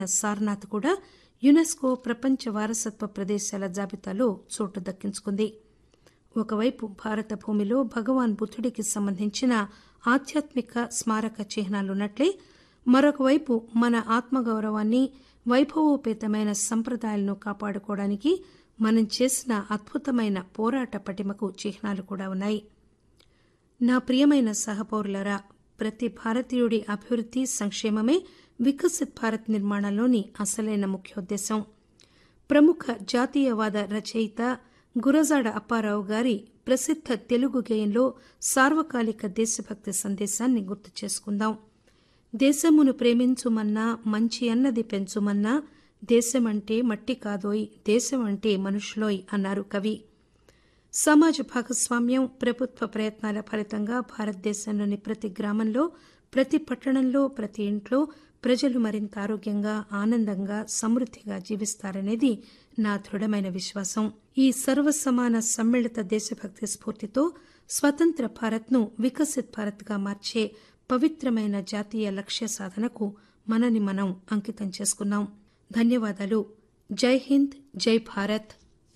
సారనాథ్ కూడా యునెస్కో ప్రపంచ వారసత్వ ప్రదేశాల జాబితాలో చోటు దక్కించుకుంది ఒకవైపు భారత భూమిలో భగవాన్ బుద్దుడికి సంబంధించిన ఆధ్యాత్మిక స్మారక చిహ్నాలున్నట్లే మరొకవైపు మన ఆత్మగౌరవాన్ని వైభవోపేతమైన సంప్రదాయాలను కాపాడుకోవడానికి మనం చేసిన అద్భుతమైన పోరాట పటిమకు చిహ్నాలు కూడా ఉన్నాయి నా ప్రియమైన సహపౌరులరా ప్రతి భారతీయుడి అభివృద్ది సంక్షేమమే వికసిత్ భారత్ నిర్మాణంలోని అసలైన ముఖ్యోద్దేశం ప్రముఖ జాతీయవాద రచయిత గురజాడ అప్పారావు గారి ప్రసిద్ధ తెలుగు గేయంలో సార్వకాలిక దేశభక్తి సందేశాన్ని గుర్తు చేసుకుందాం దేశమును ప్రేమించుమన్నా మంచి అన్నది పెంచుమన్నా దేశమంటే మట్టి కాదోయ్ దేశం అంటే మనుషులోయ్ అన్నారు కవి సమాజ భాగస్వామ్యం ప్రభుత్వ ప్రయత్నాల ఫలితంగా భారతదేశంలోని ప్రతి గ్రామంలో ప్రతి పట్టణంలో ప్రతి ఇంట్లో ప్రజలు మరింత ఆరోగ్యంగా ఆనందంగా సమృద్దిగా జీవిస్తారనేది నా దృఢమైన విశ్వాసం ఈ సర్వసమాన సమ్మిళిత దేశభక్తి స్ఫూర్తితో స్వతంత్ర భారత్ను వికసిత్ భారత్గా మార్చే పవిత్రమైన జాతీయ లక్ష్య సాధనకు మనని మనం అంకితం చేసుకున్నాం ధన్యవాదాలు జై హింద్ జై భారత్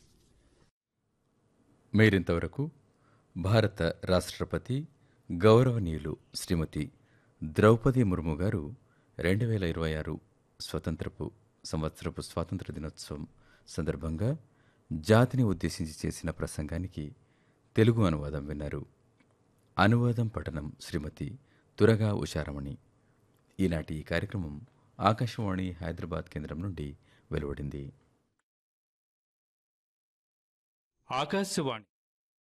మీరింతవరకు భారత రాష్ట్రపతి గౌరవనీయులు శ్రీమతి ద్రౌపది ముర్ము గారు రెండు వేల ఇరవై ఆరు స్వతంత్రపు సంవత్సరపు స్వాతంత్ర దినోత్సవం సందర్భంగా జాతిని ఉద్దేశించి చేసిన ప్రసంగానికి తెలుగు అనువాదం విన్నారు అనువాదం పఠనం శ్రీమతి తురగా ఉషారమణి ఈనాటి ఈ కార్యక్రమం ఆకాశవాణి హైదరాబాద్ కేంద్రం నుండి వెలువడింది ఆకాశవాణి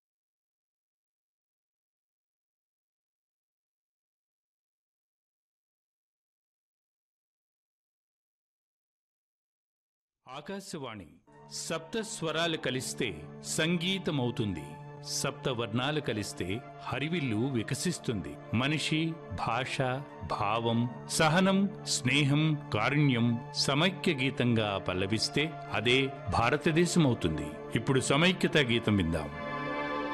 ఆకాశవాణి సప్త స్వరాలు కలిస్తే సంగీతమవుతుంది సప్త వర్ణాలు కలిస్తే హరివిల్లు వికసిస్తుంది మనిషి భాష భావం సహనం స్నేహం కారుణ్యం సమైక్య గీతంగా పల్లవిస్తే అదే భారతదేశం అవుతుంది ఇప్పుడు సమైక్యత గీతం విందాం